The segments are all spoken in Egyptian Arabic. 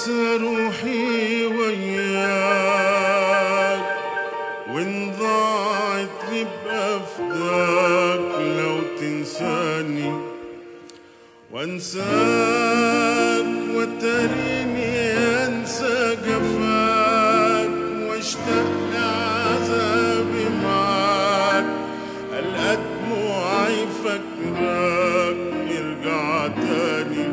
وانسى روحي وياك وان ضاعت لي بأفداك لو تنساني وانساك وتريني انسى جفاك واشتاق لعذابي معاك القى دموعي فاكراك يرجع تاني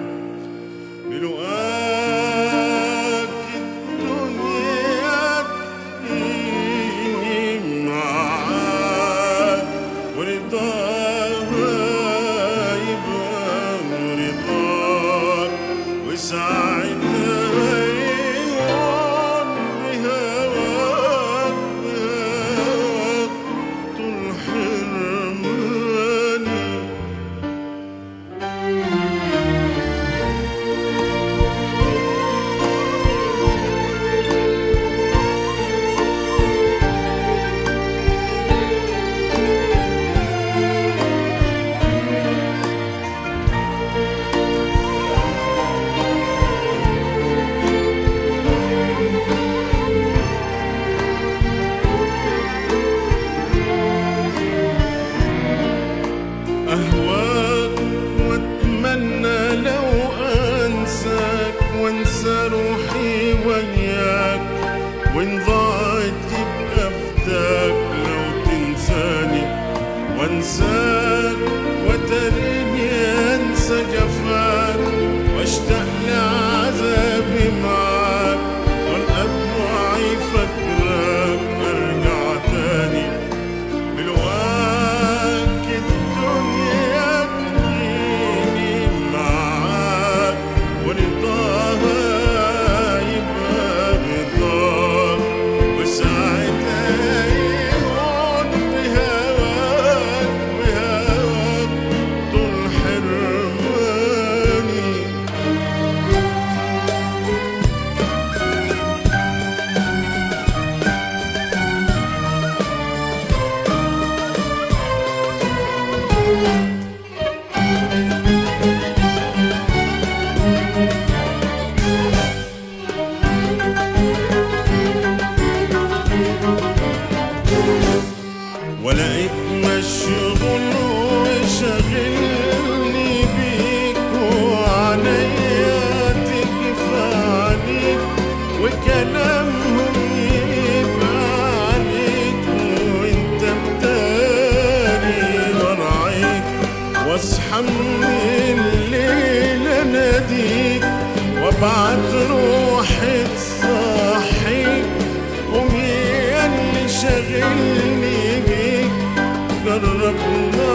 بلقاك الدنيا تجيني معاك ورضاها يبقى رضاك وساعتها يهون بهواك بهواك طول حرماني أهواك وأتمنى لو أنساك وأنسى روحي وياك وإن ضاعت يبقى فداك لو تنساني وأنساك وتريني أنسى جفاك وأشتاق لعذابي معاك والقى دموعي فاكراك أرجع تاني بالوقت الدنيا تجيني معاك ورضاها يبقى رضاك وساعتها يهون بهواك بهواك طول حرماني ولقيت مشغول وشاغلني بيك وعليا تكفى عليك وكلامهم يبقى عليك وانت بتاري مرعيك واصحى من الليل اناديك وابعت روحي تصحيك قومي يا اللي شاغلني بيك جربنا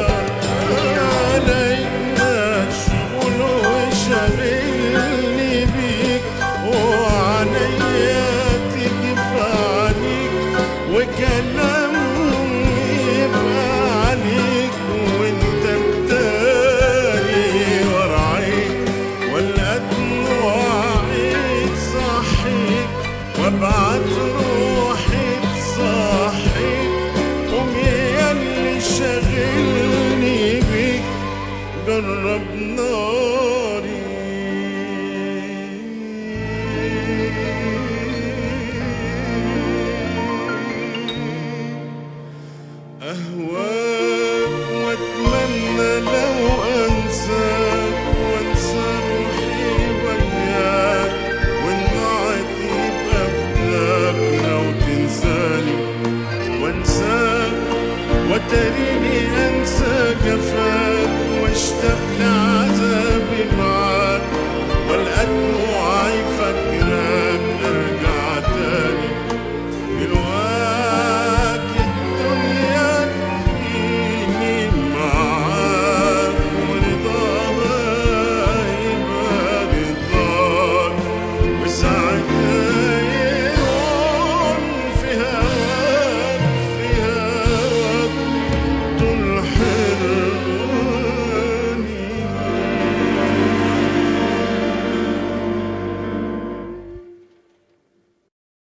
علينا شغل وشاغلني بيك وعليا تكفى عليك وكلامهم يبقى عليك وانت بتاري ورعيك ولا دموعي تصحيك وابعت روحي تصحيك قوم يا اللي شاغلني بيك جرب نار